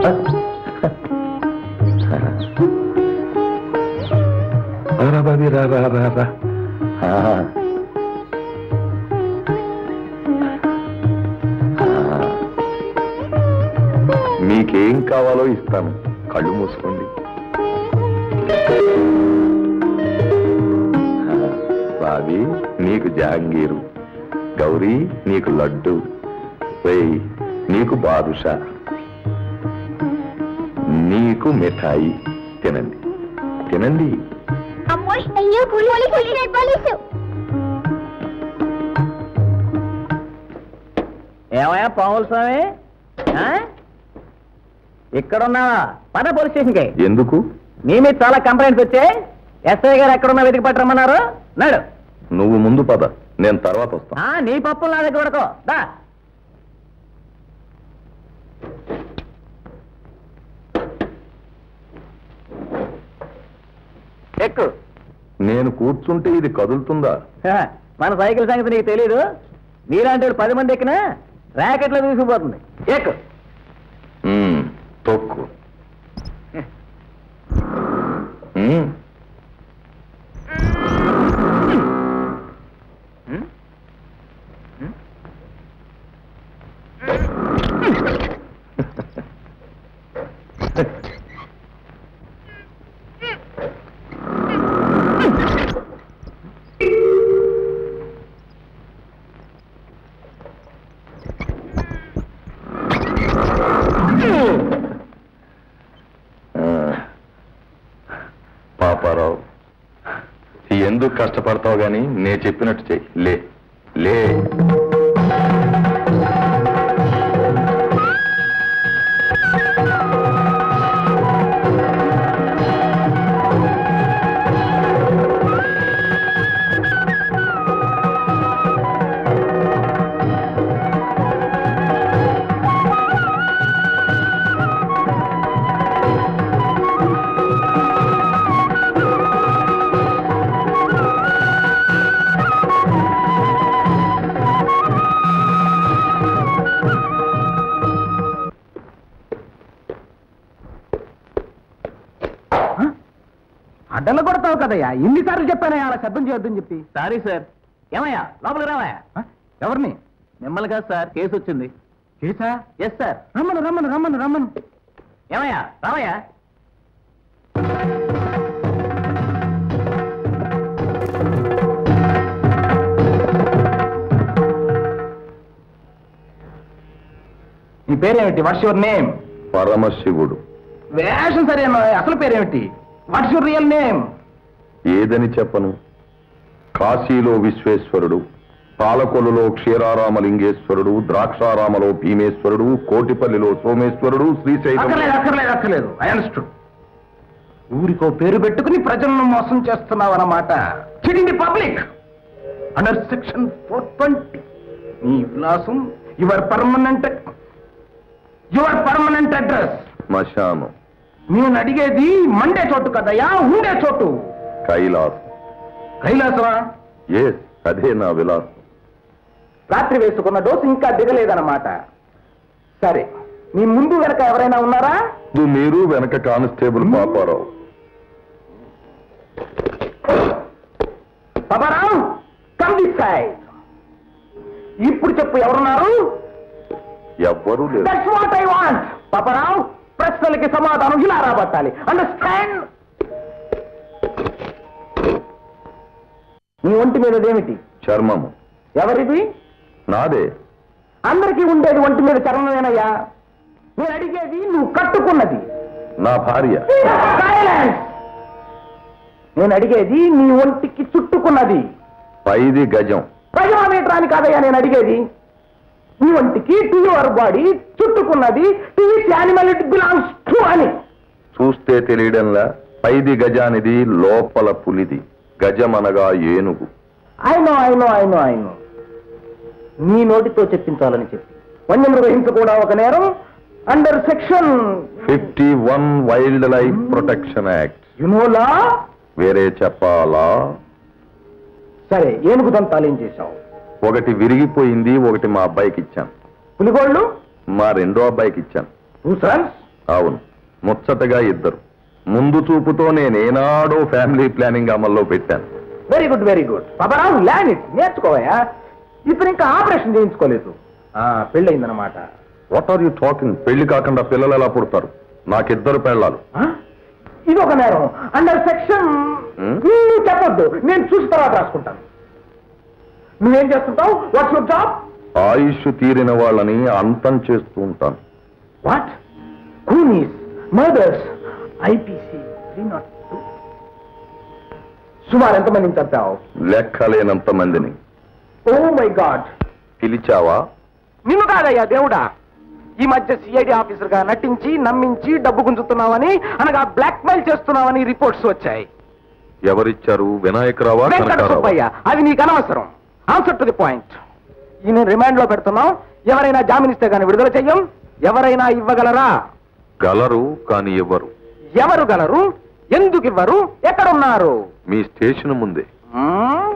రా బాబీ రా రా రా రా ఆ. ఆ. మీకేం కావాలో ఇస్తాను కళ్ళు మూసుకోండి ఆ, బాబీ నీకు జాంగీరు గౌరీ నీకు లడ్డు వెయ్ నీకు బాదుషా నీకు మిఠాయి తినండి తినండి అమ్మో అయ్యో పోలీసు పోలీసు పోలీసు ఏమయ్యా పాముల స్వామి ఆ? ఇక్కడున్నావా పద పోలీస్ స్టేషన్కి ఎందుకు నీ మీద చాలా కంప్లైంట్స్ వచ్చాయి ఎస్ఐ గారు ఎక్కడున్నా వెతికి పట్టరమ్మన్నారు నాడు నువ్వు ముందు పద నేను తర్వాత వస్తాను ఆ, నీ పప్పులు నా దగ్గర పడుకో దా ఎక్కు నేను కూర్చుంటే ఇది కదులుతుందా హ, మన సైకిల్ సంగతి నీకు తెలీదు నీలాంటి వాళ్ళు పది మంది ఎక్కినా ర్యాకెట్లో దూసుకుపోతుంది ఎక్కు మ్మ్, తొక్కు మ్మ్. ఆ. పాపారావు ఎందుకు కష్టపడతావు గాని నేను చెప్పినట్టు చెయ్యి లే లే అడ్డలు కొడతావు కదయ్యా ఇన్నిసార్లు చెప్పానయ్యా అలా శబ్దం చేయొద్దని చెప్పి సారీ సార్ ఏమయ్యా లోపలికి రావయ్యా ఎవరిని మిమ్మల్ని కాదు సార్ కేసు వచ్చింది కేసా ఎస్ సార్ రమ్మను రమ్మను రమ్మను రమ్మను ఏమయ్యా రావయ్యా నీ పేరేమిటి వాట్స్ యువర్ నేమ్ పరమశివుడు వేషం సరేనా అసలు పేరేమిటి వాట్స్ యువర్ రియల్ నేమ్ ఏదని చెప్పను కాశీలో విశ్వేశ్వరుడు పాలకొల్లులో క్షీరారామలింగేశ్వరుడు ద్రాక్షారామలో భీమేశ్వరుడు కోటిపల్లిలో సోమేశ్వరుడు శ్రీశైలం అక్కర్లేదు అక్కర్లేదు అక్కర్లేదు ఐ అండర్స్టూడ్ ఊరికో పేరు పెట్టుకుని ప్రజలను మోసం చేస్తున్నావు అన్నమాట చిడింది public under section four twenty నీ విలాసం your permanent your permanent address శ్మశానం నేను అడిగేది మండే చోటు కదయ్యా ఉండే చోటు కైలాసం కైలాసమా ఎస్ అదే నా విలాసం రాత్రి వేసుకున్న డోసు ఇంకా దిగలేదన్నమాట సరే మీ ముందు వెనక ఎవరైనా ఉన్నారా ఇది మీరు వెనక constable Paparao Babarao come this side ఇప్పుడు చెప్పు ఎవరున్నారు ఎవ్వరూ లేరు that's what I want Paparao ప్రశ్నలకి సమాధానం ఇలా రాబట్టాలి అండర్స్టాండ్ నీ ఒంటి మీద ఏమిటి చర్మము ఎవరిది నాదే అందరికీ ఉండేది ఒంటి మీద చర్మమేనయ్యా నేను అడిగేది నువ్వు కట్టుకున్నది నా భార్య Silence! నేను అడిగేది నీ ఒంటికి చుట్టుకున్నది పైది గజం ప్రజామీటర్ అని కాదయ్యా నేను అడిగేది నీ ఒంటికి టు యువర్ బాడీ చుట్టుకున్నది to which animal it belongs to అని చూస్తే తెలియడంలా పైది గజానిది లోపల పులిది గజమనగా ఏనుగు I know I know I know I know నీ నోటితో చెప్పించాలని చెప్పి వన్యమృగ హింస కూడా ఒక నేరం under section fifty one wild life protection act యునోలా వేరే చెప్పాలా సరే ఏనుగు దంతాలు ఏం చేశావు ఒకటి విరిగిపోయింది ఒకటి మా అబ్బాయికి ఇచ్చాను పులిగోళ్ళు మా రెండో అబ్బాయికి ఇచ్చాను టూ సన్స్ అవును ముచ్చటగా ఇద్దరు ముందు చూపుతో నేనేనాడో ఫ్యామిలీ ప్లానింగ్ అమల్లో పెట్టాను very good very good Babarao land it నేర్చుకోవయా ఇతను ఇంకా ఆపరేషన్ చేయించుకోలేదు ఆ, పెళ్ళయిందన్నమాట వాట్ ఆర్ యూ టాకింగ్ పెళ్లి కాకుండా పిల్లలు ఎలా పుడతారు నాకిద్దరు పెళ్ళాలు ఆ? ఇది ఒక నేరం అండర్ సెక్షన్ Hmm? నువ్వు చెప్పొద్దు నేను చూసి తర్వాత రాసుకుంటాను నువ్వేం చేస్తుంటావు వాట్స్ యువర్ జాబ్ ఆయుష్ తీరిన వాళ్ళని అంతం చేస్తూ ఉంటాను వాట్ కూనీస్ murders IPC three not two సుమారు ఎంతమందిని చంపావు లెక్కలేనంత మందిని ఓ మై గాడ్ పిలిచావా నిన్ను కాదయ్యా దేవుడా ఈ మధ్య సిఐడి ఆఫీసర్ గా నటించి నమ్మించి డబ్బు గుంజుతున్నావని అనగా బ్లాక్ మెయిల్ చేస్తున్నావని రిపోర్ట్స్ వచ్చాయి ఎవరిచ్చారు వినాయకరావా వెంకట కనకారావా సుబ్బయ్య అది నీకు అనవసరం ఆన్సర్ టు ది పాయింట్ ఈయన రిమాండ్ లో పెడుతున్నాం ఎవరైనా జామీన్ ఇస్తే గానీ విడుదల చెయ్యం ఎవరైనా ఇవ్వగలరా గలరు కాని ఇవ్వరు ఎవరు గలరు ఎందుకు ఇవ్వరు ఎక్కడున్నారు మీ స్టేషన్ ముందే మ్మ్?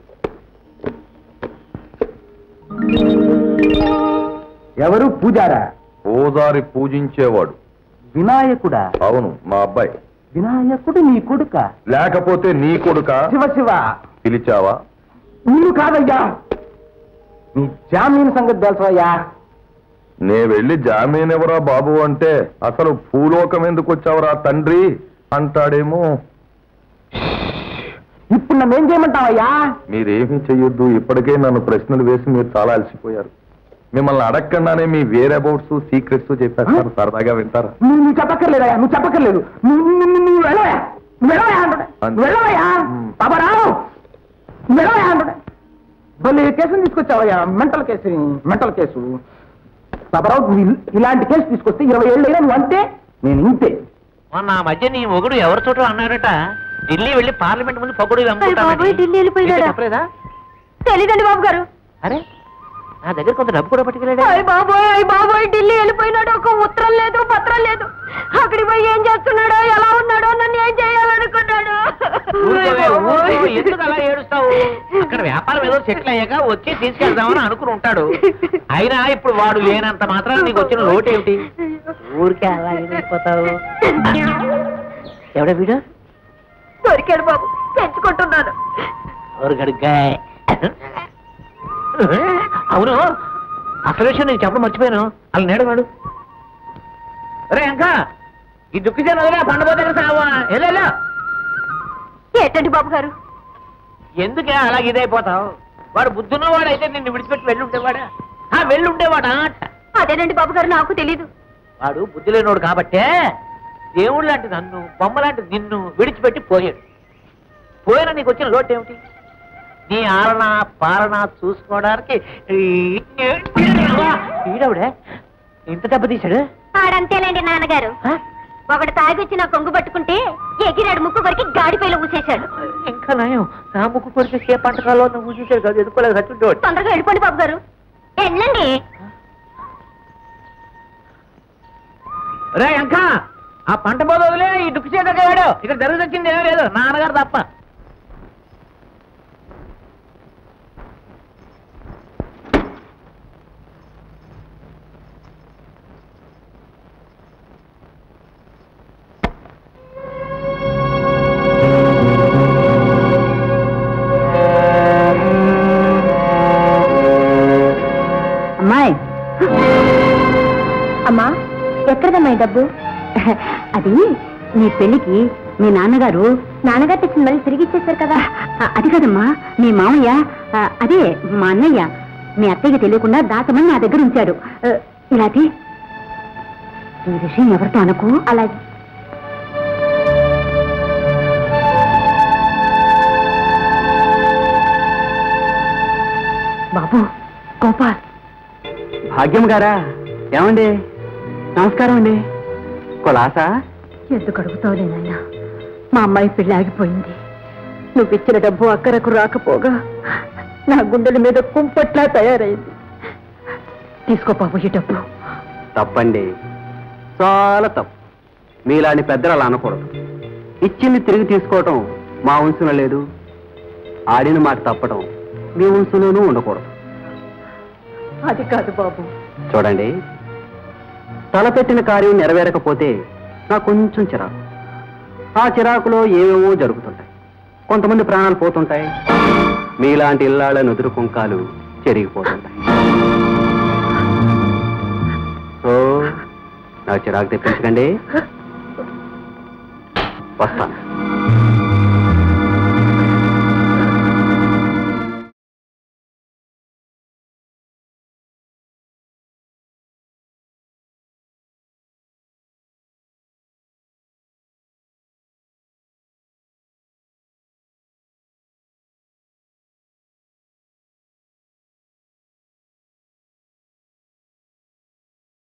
ఎవరు పూజారా ఓదారి పూజించేవాడు వినాయకుడా అవును మా అబ్బాయి వినాయకుడు నీ కొడుక లేకపోతే నీ కొడుక శివ శివ పిలిచావా నువ్వు కాదయ్యా నీ జామీన్ సంగతి తెలుసయ్యా నే వెళ్ళి జామీన్ ఎవరా బాబు అంటే అసలు భూలోకం ఎందుకు వచ్చావురా తండ్రి అంటాడేమో ఇప్పుడు నన్ను ఏం చేయమంటావయ్యా మీరేమీ చెయ్యొద్దు ఇప్పటికే నన్ను ప్రశ్నలు వేసి మీరు చాలా అలసిపోయారు మిమ్మల్ని అడగకుండానే మీ వేర్ అబౌట్స్ సీక్రెట్స్ చెప్పేస్తారు సరదాగా వింటారా నువ్వు నువ్వు చెప్పక్కర్లేదయ్యా నువ్వు చెప్పక్కర్లేదు నువ్వు నువ్వు- నువ్వు- నువ్వు వెళ్ళవయ్యా నువ్వు వెళ్ళవయ్యా అంటున్నా అంతే. నువ్వు వెళ్ళవయ్యా మ్. బాబారావు నువ్వు వెళ్ళవయ్యా అంటున్నా భలే కేసుని తీసుకొచ్చావయ్యా mental case mental case Babarao నువ్వు ఇల్- ఇలాంటి కేసు తీసుకొస్తే ఇరవై ఏళ్ళు అయినా నువ్వు అంతే నేను ఇంతే మొన్న ఆ మధ్య నీ మొగుడు ఎవరి చోట అన్నాడట ఢిల్లీ వెళ్ళి పార్లమెంట్ ముందు పొగడు బాబోయ్, ఢిల్లీ వెళ్ళిపోయాడా? చెప్పలేదా తెలీదండి బాబు గారు అరే నా దగ్గర కొంత డబ్బు కూడా పట్టుకెళ్ళాడా అయ్య బాబోయ్ అయ్య బాబోయ్ ఢిల్లీ వెళ్ళిపోయినాడు ఒక ఉత్తరం లేదు పత్రం లేదు అక్కడికి పోయి ఏం చేస్తున్నాడో ఎలా ఉన్నాడో నన్ను ఏం చేయాలనుకున్నాడు ఊరుకోవే, అయ్య ఊరుకో. బాబోయ్. ఎందుకు అలా ఏడుస్తావు అక్కడ వ్యాపారం ఏదో సెటిల్ అయ్యాక వచ్చి తీసుకెళ్దామని అనుకుని ఉంటాడు అయినా ఇప్పుడు వాడు లేనంత మాత్రం నీకు వచ్చిన లోటు ఏమిటి ఊరికే అలా వెళ్ళిపోతావు ఎవడ వీడు దొరికాడు బాబు పెంచుకుంటున్నాను ఊరుగడుగ్గాయ్ అవును అసలు విషయం నేను చెప్పడం మర్చిపోయాను అలా నేడవాడు రే ఇంకా ఈ దుక్కి చేను వదిలే పండబోతే సావా ఎలా ఏంటండి బాబు గారు ఎందుకే అలాగే ఇదైపోతావు వాడు బుద్ధున్నవాడు అయితే నిన్ను విడిచిపెట్టి వెళ్ళుంటేవాడా ఆ వెళ్ళుంటేవాడా అంట అదేనండి బాబు గారు నాకు తెలీదు వాడు బుద్ధి లేనోడు కాబట్టే దేవుడు లాంటి నన్ను బొమ్మ లాంటి నిన్ను విడిచిపెట్టి పోయాడు పోయినా నీకు వచ్చిన లోటు ఏమిటి నీ ఆలన పాలన చూసుకోవడానికి ఈ- ఈడవుడే ఇంత దెబ్బ తీశాడు ఆడంతేలేండి నాన్నగారు ఆ? ఒకటి తాగొచ్చి నా కొంగు పట్టుకుంటే ఎగిరాడు ముక్కు కొరికి గాడిపైలో ఊసేశాడు ఇంకా నయం నా ముక్కు కొరికి ఏ పంటకాలో నువ్వు చూసాడు కాదు ఎదుర్కోలేదు చచ్చుంటోడు తొందరగా వెళ్ళిపోండి బాబు గారు వెళ్ళండి రే అంకా ఆ పంట పోదు వదిలే ఈ దుక్కు చేయడాడు ఇక్కడ జరుగుతొచ్చింది ఏమీ లేదు నాన్నగారు తప్ప అమ్మాయి అమ్మా ఎక్కడదమ్మా ఈ డబ్బు అది మీ పెళ్లికి మీ నాన్నగారు నాన్నగారు తెచ్చిన మళ్ళీ తిరిగి ఇచ్చేశారు కదా అది కదమ్మా మీ మామయ్య ఆ, అదే మా అన్నయ్య మీ అత్తయ్యకి తెలియకుండా దాచమని నా దగ్గర ఉంచాడు ఆ, ఇలాది ఈ విషయం ఎవరితో అనకు అలాగే బాబు గోపాల్ భాగ్యం గారా ఏమండి నమస్కారం అండి కొలాసా ఎందుకు అడుగుతావులేనయ్యా మా అమ్మాయి పెళ్లి ఆగిపోయింది నువ్వు ఇచ్చిన డబ్బు అక్కరకు రాకపోగా నా గుండెల మీద కుంపట్లా తయారైంది తీసుకో బాబు ఈ డబ్బు తప్పండి చాలా తప్పు మీలాంటి పెద్దలు అలా అనకూడదు ఇచ్చింది తిరిగి తీసుకోవటం మా వంశంలో లేదు ఆడిన మాట తప్పడం మీ వంశంలోనూ ఉండకూడదు అది కాదు బాబు చూడండి తలపెట్టిన కార్యం నెరవేరకపోతే నాకు కొంచెం చిరాకు ఆ చిరాకులో ఏవేవో జరుగుతుంటాయి కొంతమంది ప్రాణాలు పోతుంటాయి మీలాంటి ఇల్లాళ్ళ నుదురు కుంకాలు చెరిగిపోతుంటాయి సో నాకు చిరాకు తెప్పించకండి వస్తాను